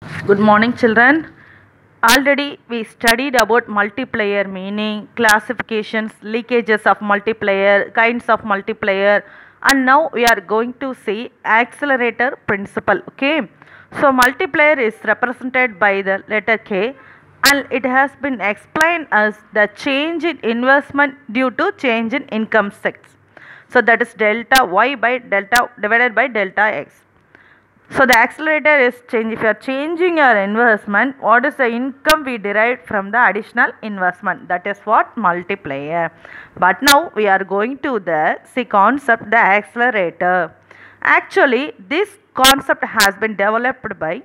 Good morning, children. Already we studied about multiplier meaning, classifications, leakages of multiplier, kinds of multiplier, and now we are going to see accelerator principle. Okay, so multiplier is represented by the letter K, and it has been explained as the change in investment due to change in income tax. So that is delta y by delta divided by delta x. So the accelerator is change. If you are changing your investment, what is the income we derived from the additional investment? That is what multiplier. But now we are going to the see concept the accelerator. Actually, this concept has been developed by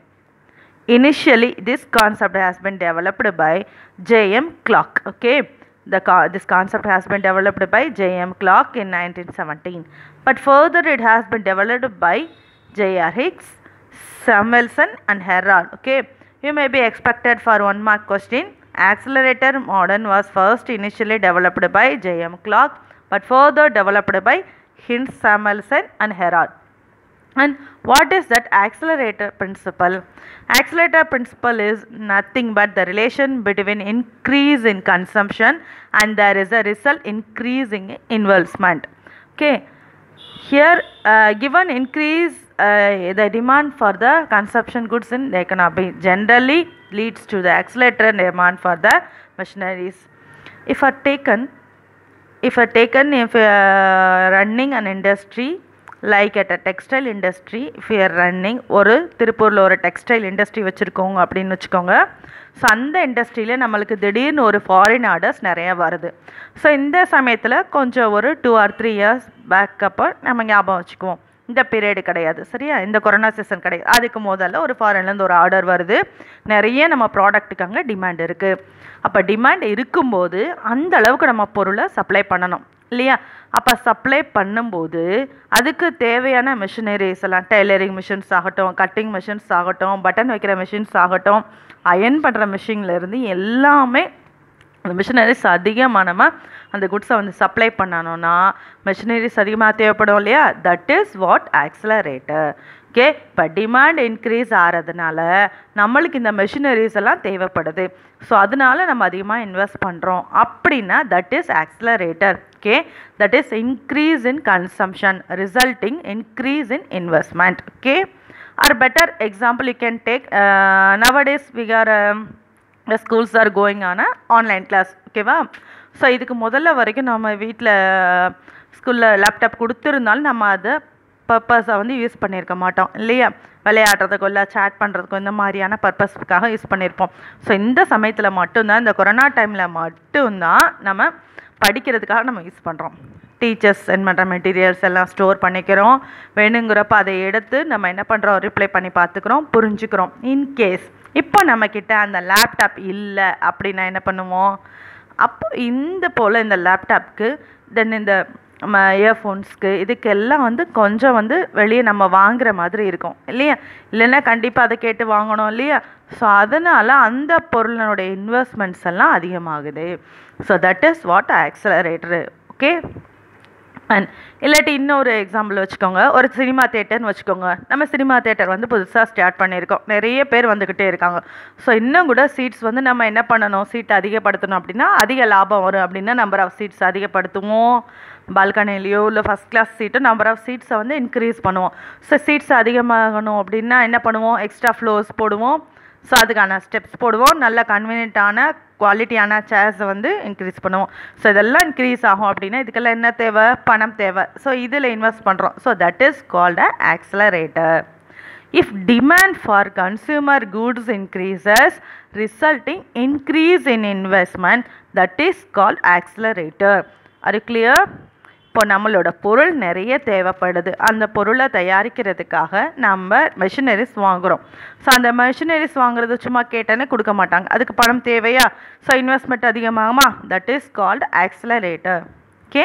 initially this concept has been developed by J.M. Clark. Okay, the co- this concept has been developed by J.M. Clark in 1917. But further, it has been developed by J.R. Hicks, Samuelson, and Herald. Okay, you may be expected for one mark question. Accelerator modern was first initially developed by J.M. Clark, but further developed by Hinds, Samuelson, and Herald. And what is that accelerator principle? Accelerator principle is nothing but the relation between increase in consumption and there is a result increase in investment. Okay, here uh, given increase uh, the demand for the consumption goods in the economy generally leads to the accelerator demand for the machineries. If are taken if are taken if uh, running an industry like at a textile industry if you're running ஒரு திருப்பூரில் ஒரு textile industry வச்சுருக்கோங்க அப்படின்னு வச்சுக்கோங்க so அந்த இண்டஸ்ட்ரியில் நம்மளுக்கு திடீர்னு ஒரு ஃபாரின் ஆர்டர்ஸ் நிறைய வருது ஸோ இந்த சமயத்தில் கொஞ்சம் ஒரு டூ ஆர் த்ரீ இயர்ஸ் பேக்கப்போ நம்ம ஞாபகம் வச்சுக்குவோம் இந்த பீரியடு கிடையாது சரியா இந்த கொரோனா சீசன் கிடையாது அதுக்கு முதல்ல ஒரு ஃபாரின்லேருந்து ஒரு ஆர்டர் வருது நிறைய நம்ம ப்ராடக்ட்டுக்கு அங்கே டிமாண்ட் இருக்குது அப்போ டிமாண்ட் இருக்கும்போது அந்த அளவுக்கு நம்ம பொருளை சப்ளை பண்ணணும் இல்லையா அப்போ சப்ளை பண்ணும்போது அதுக்கு தேவையான மிஷினரிஸ் எல்லாம் டெய்லரிங் மிஷின்ஸ் ஆகட்டும் கட்டிங் மிஷின்ஸ் ஆகட்டும் பட்டன் வைக்கிற மிஷின்ஸ் ஆகட்டும் அயன் பண்ணுற மிஷின்லேருந்து எல்லாமே அந்த மிஷினரிஸ் அதிகமாக நம்ம அந்த குட்ஸை வந்து சப்ளை பண்ணணும்னா மிஷினரிஸ் அதிகமாக தேவைப்படும் இல்லையா that is what accelerator okay இப்போ டிமாண்ட் இன்க்ரீஸ் ஆகிறதுனால நம்மளுக்கு இந்த மெஷினரிஸ் எல்லாம் தேவைப்படுது ஸோ அதனால நம்ம அதிகமாக இன்வெஸ்ட் பண்ணுறோம் அப்படின்னா that is accelerator okay that is increase in consumption resulting increase in investment okay or better example you can take nowadays we are schools are going on online class ஓகேவா so இதுக்கு முதல்ல வரைக்கும் நம்ம வீட்டில் ஸ்கூலில் laptop கொடுத்துருந்தாலும் நம்ம அதை பர்பஸை வந்து யூஸ் பண்ணியிருக்க மாட்டோம் இல்லையா விளையாடுறதுக்கோ இல்லை சேட் பண்ணுறதுக்கோ இந்த மாதிரியான பர்பஸ்க்காக யூஸ் பண்ணியிருப்போம் ஸோ இந்த சமயத்தில் மட்டும்தான் இந்த கொரோனா டைமில் மட்டும்தான் நம்ம படிக்கிறதுக்காக நம்ம யூஸ் பண்ணுறோம் டீச்சர்ஸ் சென்ட் பண்ணுற மெட்டீரியல்ஸ் எல்லாம் ஸ்டோர் பண்ணிக்கிறோம் வேணுங்கிறப்ப அதை எடுத்து நம்ம என்ன பண்ணுறோம் ரிப்ளை பண்ணி பார்த்துக்குறோம் புரிஞ்சுக்கிறோம் இன்கேஸ் இப்போ நம்மக்கிட்ட அந்த லேப்டாப் இல்லை அப்படின்னா என்ன பண்ணுவோம் அப்போ இந்த போல் இந்த லேப்டாப்க்கு தென் இந்த நம்ம இயர்ஃபோன்ஸ்க்கு இதுக்கெல்லாம் வந்து கொஞ்சம் வந்து வெளியே நம்ம வாங்குற மாதிரி இருக்கும் இல்லையா இல்லைன்னா கண்டிப்பாக அதை கேட்டு வாங்கணும் இல்லையா ஸோ அதனால் அந்த பொருளினுடைய இன்வெஸ்ட்மெண்ட்ஸ் எல்லாம் அதிகமாகுது so that is what accelerator okay and இல்லாட்டி இன்னொரு எக்ஸாம்பிள் வச்சுக்கோங்க ஒரு சினிமா தேட்டர்னு வச்சுக்கோங்க நம்ம சினிமா தேட்டர் வந்து புதுசாக ஸ்டார்ட் பண்ணியிருக்கோம் நிறைய பேர் வந்துக்கிட்டே இருக்காங்க ஸோ இன்னும் கூட சீட்ஸ் வந்து நம்ம என்ன பண்ணணும் சீட் அதிகப்படுத்தணும் அப்படின்னா அதிக லாபம் வரும் அப்படின்னா நம்பர் ஆஃப் சீட்ஸ் அதிகப்படுத்துவோம் பால்கனிலேயோ இல்லை first class seat number of சீட்ஸை வந்து இன்க்ரீஸ் பண்ணுவோம் ஸோ சீட்ஸ் அதிகமாகணும் அப்படின்னா என்ன பண்ணுவோம் எக்ஸ்ட்ரா ஃப்ளோர்ஸ் போடுவோம் ஸோ அதுக்கான ஸ்டெப்ஸ் போடுவோம் நல்ல கன்வீனியன்ட்டான குவாலிட்டியான சேர்ஸை வந்து இன்க்ரீஸ் பண்ணுவோம் ஸோ இதெல்லாம் இன்க்ரீஸ் ஆகும் அப்படின்னா இதுக்கெல்லாம் என்ன தேவை பணம் தேவை ஸோ இதில் இன்வெஸ்ட் பண்ணுறோம் so that is called a accelerator if demand for consumer goods increases resulting increase in investment that is called accelerator அது கிளியர் இப்போ நம்மளோட பொருள் நிறைய தேவைப்படுது அந்த பொருளை தயாரிக்கிறதுக்காக நம்ம மெஷினரிஸ் வாங்குகிறோம் ஸோ அந்த மெஷினரிஸ் வாங்குறது சும்மா கேட்டேன்னு கொடுக்க மாட்டாங்க அதுக்கு பணம் தேவையா ஸோ இன்வெஸ்ட்மெண்ட் அதிகமாகுமா that is called accelerator okay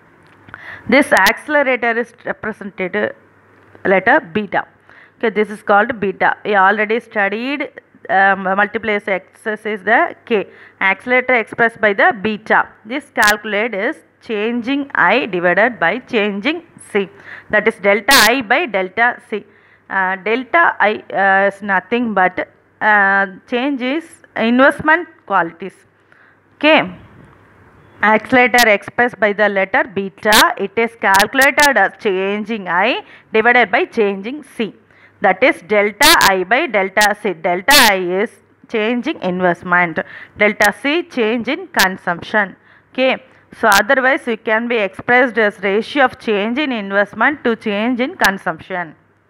this accelerator is represented letter beta okay this is called beta we already studied um, multipliers excess is the k accelerator expressed by the beta this calculate is changing i divided by changing c that is delta i by delta c uh, delta i uh, is nothing but change is investment qualities okay accelerator expressed by the letter beta it is calculated as changing i divided by changing c that is delta i by delta c delta i is change in investment delta c change in consumption okay so otherwise it can be expressed as ratio of change in investment to change in consumption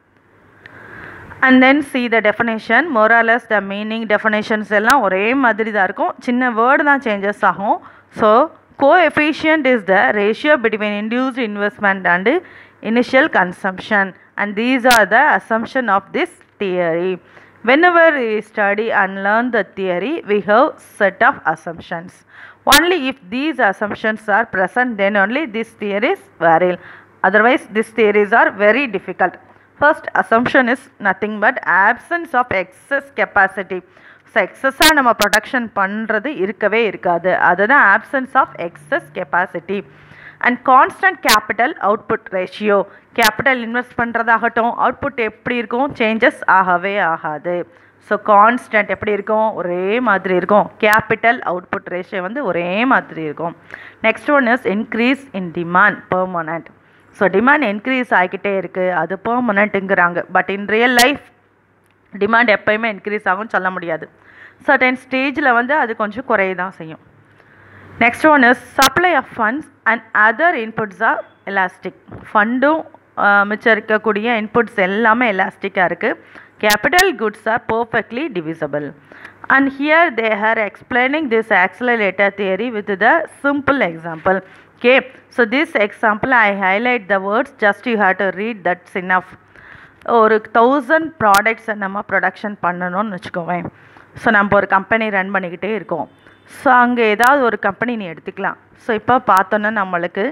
and then see the definition more or less the meaning definitions எல்லாம் ஒரே மாதிரி தான் இருக்கும் சின்ன word தான் changes ஆகும் so coefficient is the ratio between induced investment and initial consumption and these are the assumption of this theory whenever we study and learn the theory we have set of assumptions only if these assumptions are present then only this theory is valid otherwise these theories are very difficult first assumption is nothing but absence of excess capacity so எக்ஸஸாக நம்ம production பண்ணுறது இருக்கவே இருக்காது அதுதான் absence of excess capacity and constant capital output ratio capital invest பண்ணுறதாகட்டும் output எப்படி இருக்கும் changes ஆகவே ஆகாது ஸோ கான்ஸ்டன்ட் எப்படி இருக்கும் ஒரே மாதிரி இருக்கும் கேபிட்டல் அவுட்புட் ரேஷியோ வந்து ஒரே மாதிரி இருக்கும் next one is increase in demand permanent so demand increase ஆகிக்கிட்டே இருக்குது அது பெர்மனண்ட்டுங்கிறாங்க but in real life demand எப்போயுமே இன்க்ரீஸ் ஆகும்னு சொல்ல முடியாது சர்டன் ஸ்டேஜில் வந்து அது கொஞ்சம் குறைய தான் செய்யும் next one is supply of funds and other inputs are elastic ஃபண்டும் மிச்சம் இருக்கக்கூடிய இன்புட்ஸ் எல்லாமே எலாஸ்டிக்காக இருக்குது capital goods are perfectly divisible and here they are explaining this accelerator theory with the simple example okay so this example I highlight the words just you have to read that's enough ஒரு thousand ப்ராடக்ட்ஸை நம்ம production பண்ணணும்னு வச்சுக்கோவேன் so நம்ம ஒரு company run பண்ணிக்கிட்டே இருக்கோம் so அங்கே ஏதாவது ஒரு கம்பெனி நீ எடுத்துக்கலாம் ஸோ இப்போ பார்த்தோன்னா நம்மளுக்கு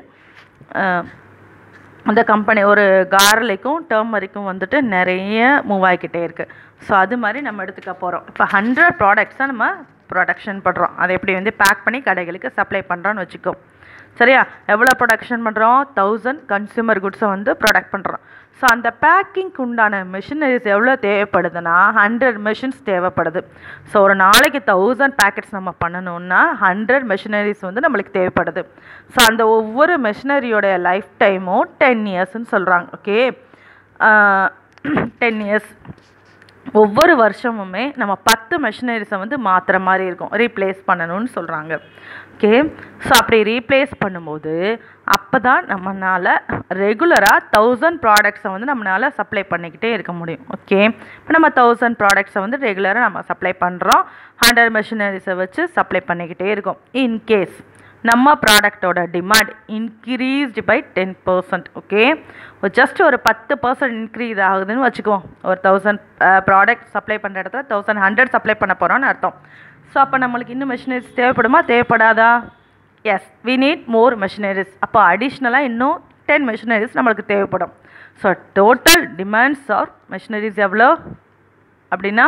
அந்த கம்பெனி ஒரு கார்லிக்கும் டர்மரிக்கும் வந்துட்டு நிறைய மூவ் ஆகிக்கிட்டே இருக்குது ஸோ அது மாதிரி நம்ம எடுத்துக்க போகிறோம் இப்போ ஹண்ட்ரட் ப்ராடக்ட்ஸை நம்ம ப்ரொடக்ஷன் பண்ணுறோம் அதை எப்படி வந்து பேக் பண்ணி கடைகளுக்கு சப்ளை பண்ணுறோன்னு வச்சுக்கோ சரியா எவ்வளோ ப்ரொடக்ஷன் பண்ணுறோம் தௌசண்ட் கன்சியூமர் குட்ஸை வந்து ப்ரொடக்ட் பண்ணுறோம் ஸோ அந்த பேக்கிங்க்கு உண்டான மிஷினரிஸ் எவ்வளோ தேவைப்படுதுன்னா ஹண்ட்ரட் மிஷின்ஸ் தேவைப்படுது ஸோ ஒரு நாளைக்கு தௌசண்ட் பேக்கெட்ஸ் நம்ம பண்ணணுன்னா ஹண்ட்ரட் மிஷினரிஸ் வந்து நம்மளுக்கு தேவைப்படுது ஸோ அந்த ஒவ்வொரு மிஷினரியோடைய லைஃப் டைமும் டென் இயர்ஸ்ன்னு சொல்கிறாங்க ஓகே டென் இயர்ஸ் ஒவ்வொரு வருஷமுமே நம்ம பத்து மிஷினரிஸை வந்து மாற்றுற மாதிரி இருக்கும் ரீப்ளேஸ் பண்ணணும்னு சொல்கிறாங்க ஓகே ஸோ அப்படி ரீப்ளேஸ் பண்ணும்போது அப்போ தான் நம்மளால் ரெகுலராக தௌசண்ட் ப்ராடக்ட்ஸை வந்து நம்மளால் சப்ளை பண்ணிக்கிட்டே இருக்க முடியும் ஓகே இப்போ நம்ம தௌசண்ட் ப்ராடக்ட்ஸை வந்து ரெகுலராக நம்ம சப்ளை பண்ணுறோம் ஹண்ட்ரட் மிஷினரிஸை வச்சு சப்ளை பண்ணிக்கிட்டே இருக்கோம் இன்கேஸ் நம்ம ப்ராடக்டோட demand increased by ten percent okay just ஒரு பத்து பர்சன்ட் இன்க்ரீஸ் ஆகுதுன்னு வச்சுக்குவோம் ஒரு தௌசண்ட் ப்ராடக்ட் சப்ளை பண்ணுற இடத்துல தௌசண்ட் ஹண்ட்ரட் சப்ளை பண்ண போகிறோம்னு அர்த்தம் ஸோ அப்போ நம்மளுக்கு இன்னும் மிஷினரிஸ் தேவைப்படுமா தேவைப்படாதா yes we need more machineries அப்போ அடிஷ்னலாக இன்னும் டென் மிஷினரிஸ் நம்மளுக்கு தேவைப்படும் so total demands or machineries எவ்வளோ அப்படின்னா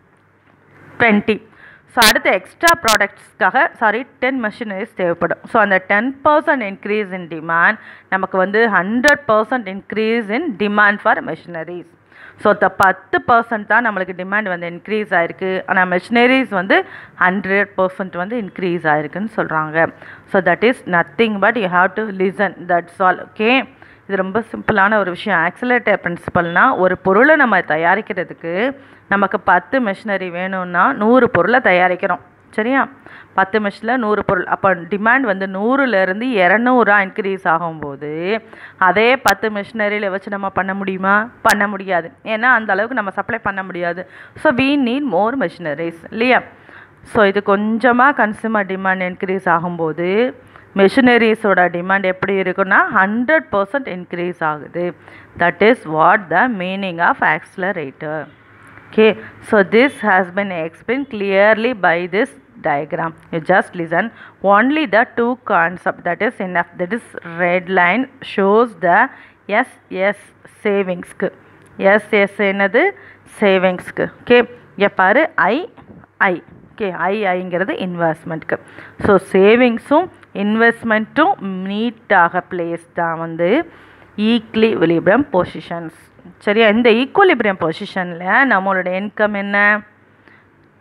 டுவெண்ட்டி ஸோ அடுத்து எக்ஸ்ட்ரா ப்ராடக்ட்ஸ்க்காக சாரி டென் மிஷினரிஸ் தேவைப்படும் ஸோ அந்த ten percent increase in demand நமக்கு வந்து hundred percent increase in demand for machineries so the பத்து பர்சன்ட் தான் நம்மளுக்கு டிமாண்ட் வந்து இன்க்ரீஸ் ஆகிருக்கு ஆனால் மிஷினரிஸ் வந்து ஹண்ட்ரட் பர்சன்ட் வந்து இன்க்ரீஸ் ஆகிருக்குன்னு சொல்கிறாங்க so that is nothing but you have to listen that's all okay இது ரொம்ப சிம்பிளான ஒரு விஷயம் ஆக்சிலேட்டர் பிரின்சிபல்னால் ஒரு பொருளை நம்ம தயாரிக்கிறதுக்கு நமக்கு பத்து மிஷினரி வேணும்னா நூறு பொருளை தயாரிக்கிறோம் சரியா பத்து மிஷினில் நூறு பொருள் அப்போ டிமாண்ட் வந்து நூறுலேருந்து இரநூறா இன்க்ரீஸ் ஆகும்போது அதே பத்து மிஷினரியில் வச்சு நம்ம பண்ண முடியுமா பண்ண முடியாது ஏன்னா அந்த அளவுக்கு நம்ம சப்ளை பண்ண முடியாது so we need more machineries இல்லையா ஸோ இது கொஞ்சமாக கன்சியூமர் டிமாண்ட் இன்க்ரீஸ் ஆகும்போது மிஷினரிஸோட டிமாண்ட் எப்படி இருக்குன்னா ஹண்ட்ரட் பர்சன்ட் இன்க்ரீஸ் ஆகுது that is what the meaning of accelerator okay so this has been explained clearly by this diagram you just listen only the two concept that is enough that is red line shows the yes yes savings க்கு yes yes என்னது சேவிங்ஸ்க்கு okay இங்கே பாரு ஐ ஐ okay I ஐங்கிறது இன்வெஸ்ட்மெண்ட்க்கு so சேவிங்ஸும் இன்வெஸ்ட்மெண்ட்டும் நீட்டாக place தான் வந்து ஈக்லி விலிபிரம் positions சரியா இந்த equilibrium பொசிஷனில் நம்மளோட இன்கம் என்ன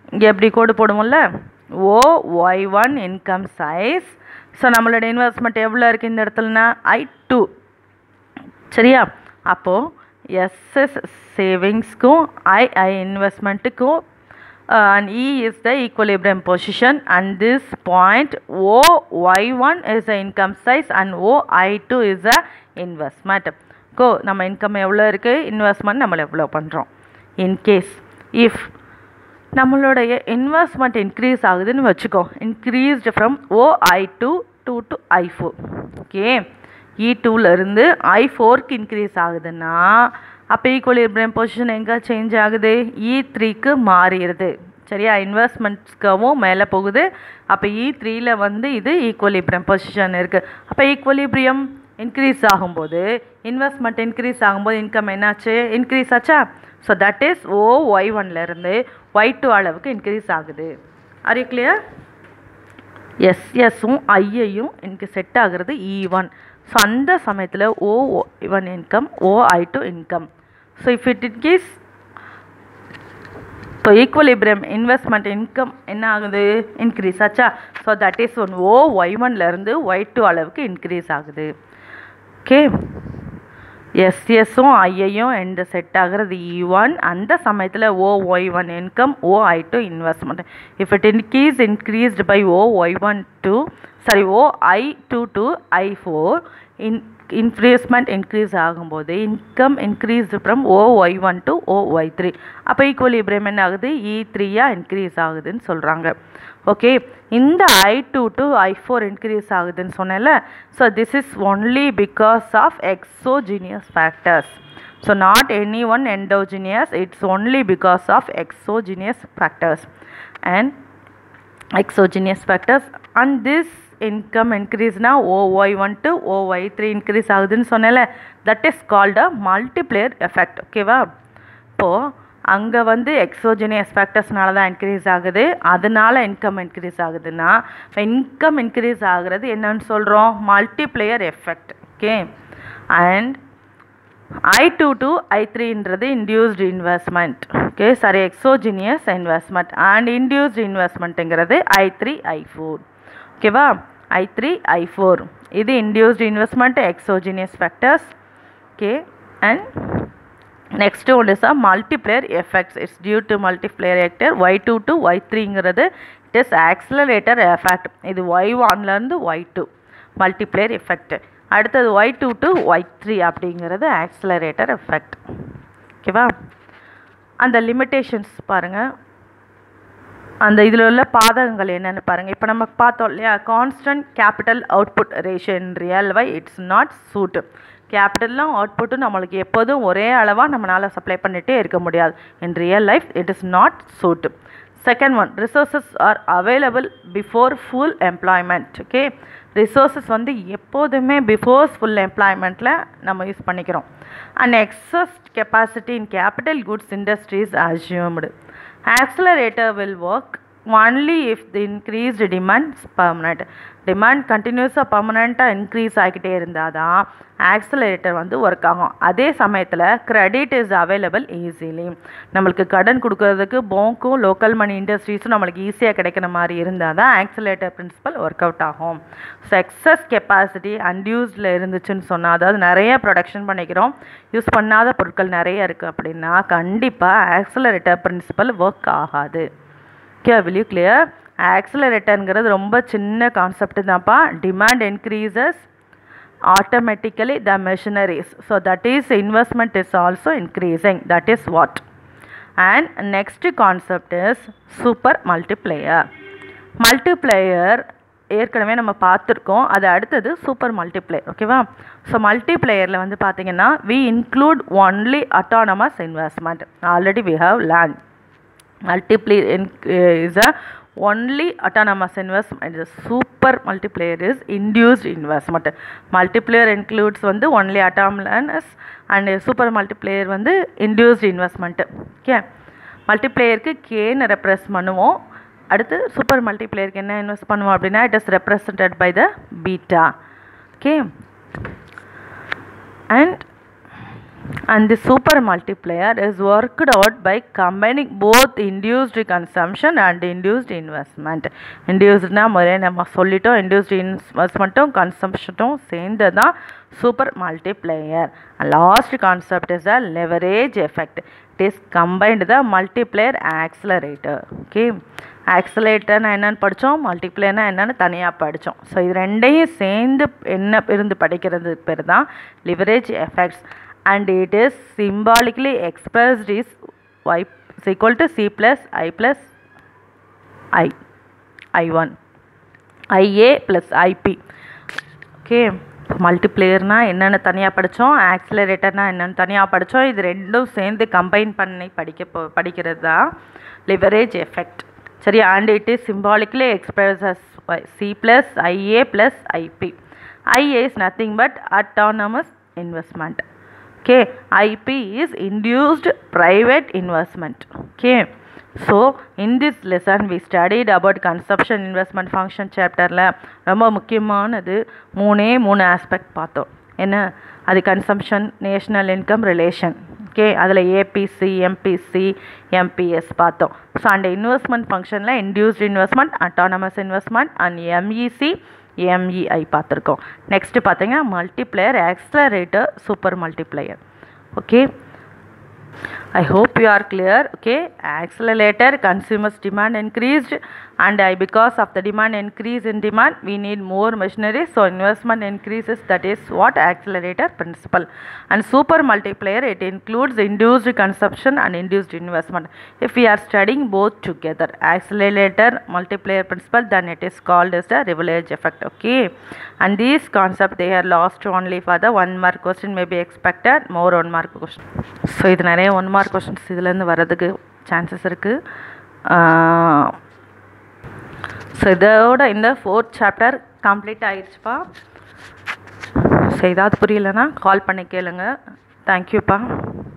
இங்கே எப்படி கோடு போடுவோம்ல O Y one income size so நம்மளோட இன்வெஸ்ட்மெண்ட் எவ்வளோ இருக்குது இந்த இடத்துலனா ஐ டூ சரியா அப்போது எஸ்எஸ் சேவிங்ஸ்க்கும் ஐஐ இன்வெஸ்ட்மெண்ட்டுக்கும் and E is the equilibrium position and this point OY1 is the income size and OI2 is the investment. கோ நம்ம இன்கம் எவ்வளோ இருக்குது இன்வெஸ்ட்மெண்ட் நம்ம எவ்வளோ பண்ணுறோம் இன்கேஸ் இஃப் நம்மளுடைய இன்வெஸ்ட்மெண்ட் இன்க்ரீஸ் ஆகுதுன்னு வச்சுக்கோ increased from OI two to to I four okay E டூலேருந்து ஐ ஃபோர்க்கு இன்க்ரீஸ் ஆகுதுன்னா அப்போ ஈக்குவலிபிரியம் பொசிஷன் எங்கே சேஞ்ச் ஆகுது இ த்ரீக்கு மாறிடுது சரியா இன்வெஸ்ட்மெண்ட்ஸ்கவும் மேலே போகுது அப்போ இ த்ரீயில் வந்து இது ஈக்குவலிபிரியம் பொசிஷன் இருக்குது அப்போ ஈக்குவலிபிரியம் இன்க்ரீஸ் ஆகும்போது இன்வெஸ்ட்மெண்ட் இன்க்ரீஸ் ஆகும்போது இன்கம் என்னாச்சு இன்க்ரீஸ் ஆச்சா so that is O Y ஒன்லேருந்து ஒய் டூ அளவுக்கு இன்க்ரீஸ் ஆகுது ஆர் யூ கிளியர் எஸ்எஸும் ஐயையும் எனக்கு செட் ஆகுறது இ ஒன் ஸோ அந்த சமயத்தில் O one income O I two income so if it it case இப்போ ஈக்குவலிபிரியம் இன்வெஸ்ட்மெண்ட் இன்கம் என்ன ஆகுது இன்க்ரீஸ் ஆச்சா so that is one O Y ஒன்லேருந்து ஒய் டூ அளவுக்கு இன்க்ரீஸ் ஆகுது ஓகே எஸ்எஸும் ஐயையும் எந்த செட் ஆகிறது இ ஒன் அந்த சமயத்தில் O Y one income O I two investment if it increase increased by O Y one two sorry O I two to I four in investment increase ஆகும்போது income increased from O Y one to O Y three அப்போ equilibrium என்ன ஆகுது E த்ரீயாக increase ஆகுதுன்னு சொல்கிறாங்க okay இந்த I two to I four increase ஆகுதுன்னு சொன்னேன்ல so this is only because of exogenous factors so not any one endogenous it's only because of exogenous factors and exogenous factors and this income increase now OY1 to OY3 increase ஆகுதுன்னு சொன்னேன்ல that is called a multiplier effect ஓகேவா இப்போது அங்கே வந்து exogenous ஃபேக்டர்ஸ்னால தான் increase ஆகுது அதனால income increase ஆகுதுன்னா இன்கம் இன்க்ரீஸ் ஆகுறது என்னன்னு சொல்கிறோம் multiplier effect okay and I two to I த்ரீன்றது induced investment okay sorry exogenous investment and induced இன்வெஸ்ட்மெண்ட்டுங்கிறது ஐ த்ரீ ஐ ஃபோர் ஓகேவா ஐ த்ரீ ஐ ஃபோர் இது induced investment exogenous factors okay and next one is a multiplier effects it's due to multiplier எக்டர் Y two to Y த்ரீங்கிறது it is accelerator effect இது Y ஒன்லேருந்து Y two multiplier effect அடுத்தது Y two to Y three அப்படிங்கிறது accelerator effect ஓகேவா அந்த limitations பாருங்கள் அந்த இதில் உள்ள பாதகங்கள் என்னென்னு பாருங்கள் இப்போ நம்ம பார்த்தோம் இல்லையா constant capital output ratio in real why it's not suit கேபிட்டலும் அவுட்புட்டும் நம்மளுக்கு எப்போதும் ஒரே அளவாக நம்மளால் சப்ளை பண்ணிகிட்டே இருக்க முடியாது in real life it is not suit second one resources are available before full employment okay resources வந்து எப்போதுமே பிஃபோர் ஃபுல் எம்ப்ளாய்மெண்ட்டில் நம்ம யூஸ் பண்ணிக்கிறோம் and excess capacity in capital goods industries assumed accelerator will work only if the increased demand permanent demand கண்டினியூஸாக பர்மனெண்ட்டாக increase ஆகிக்கிட்டே இருந்தால் தான் ஆக்சிலரேட்டர் வந்து ஒர்க் ஆகும் அதே சமயத்தில் கிரெடிட் இஸ் அவைலபிள் ஈஸிலி நம்மளுக்கு கடன் கொடுக்கறதுக்கு பேங்க்கும் லோக்கல் மணி இண்டஸ்ட்ரீஸும் நம்மளுக்கு ஈஸியாக கிடைக்கிற மாதிரி இருந்தால் தான் ஆக்சிலேட்டர் பிரின்சிபல் ஒர்க் அவுட் ஆகும் ஸோ எக்ஸஸ் கெப்பாசிட்டி அன்யூஸ்டில் இருந்துச்சுன்னு சொன்னால் அதாவது நிறைய ப்ரொடக்ஷன் பண்ணிக்கிறோம் யூஸ் பண்ணாத பொருட்கள் நிறைய இருக்குது அப்படின்னா கண்டிப்பாக ஆக்சிலரேட்டர் பிரின்சிபல் ஒர்க் ஆகாது ஓகே வில் யூ கிளியர் ஆக்சிலரேட்டருங்கிறது ரொம்ப சின்ன கான்செப்ட் தான்ப்பா demand increases automatically the machineries so that is investment is also increasing that is what and next concept is super multiplier multiplier ஏற்கனவே நம்ம பார்த்துருக்கோம் அது அடுத்தது சூப்பர் மல்டிப்ளேயர் ஓகேவா ஸோ மல்டிப்ளேயரில் வந்து பார்த்தீங்கன்னா we include only autonomous investment already we have learnt multiply in, uh, is a only autonomous investment is super multiplier is induced investment multiplier includes வந்து only autonomous and super multiplier வந்து induced investment okay மல்டிப்ளேயருக்கு கேன்னு represent பண்ணுவோம் அடுத்து super மல்டிப்ளேயருக்கு என்ன invest பண்ணுவோம் அப்படின்னா it is represented by the beta okay and and the super multiplier is worked out by combining both induced consumption and induced investment inducedனா முதல்ல நம்ம சொல்லிட்டோம் induced இன்வெஸ்ட்மெண்ட்டும் கன்சம்ஷனும் சேர்ந்து தான் super multiplier last concept is a leverage effect it is combined the multiplier accelerator okay ஆக்சலேட்டர்னா என்னென்னு படித்தோம் மல்டிப்ளையர்னா என்னென்னு தனியாக படித்தோம் ஸோ இது ரெண்டையும் சேர்ந்து என்ன இருந்து படிக்கிறது பேர் தான் leverage effects and it is symbolically expressed is y is equal to c plus i plus i i1 ia plus ip okay மல்டிப்ளேயர்னா என்னென்னு தனியாக படித்தோம் ஆக்சிலரேட்டர்னா என்னென்னு தனியாக படித்தோம் இது ரெண்டும் சேர்ந்து கம்பைன் பண்ணி படிக்க போ படிக்கிறது தான் லிவரேஜ் எஃபெக்ட் சரி and it is symbolically express as C plus IA plus IP IA is nothing but autonomous investment okay ip is induced private investment okay so in this lesson we studied about consumption investment function chapterல ரொம்ப முக்கியமானது மூணே மூணு aspect பார்த்தோம் என்ன அது consumption national income relation okay அதில் APC MPC MPS பார்த்தோம் ஸோ அந்த இன்வெஸ்ட்மெண்ட் ஃபங்க்ஷனில் induced investment autonomous investment and MEC MEI பார்த்துருக்கோம் நெக்ஸ்ட்டு பார்த்தீங்கன்னா multiplier accelerator super multiplier okay I hope you are clear. Okay, accelerator consumers demand increased, and I, because of the demand increase in demand, we need more machinery. So investment increases. That is what accelerator principle. And super multiplier it includes induced consumption and induced investment. If we are studying both together, accelerator multiplier principle, then it is called as the Rivage effect. Okay, and these concept they are lost only for the one mark question may be expected more one mark question. So இது நிறைய one mark questions இதுலேருந்து வர்றதுக்கு chances இருக்குது so இதோட இந்த fourth chapter complete ஆயிடுச்சுப்பா so ஏதாவது புரியலைன்னா கால் பண்ணி கேளுங்க தேங்க்யூப்பா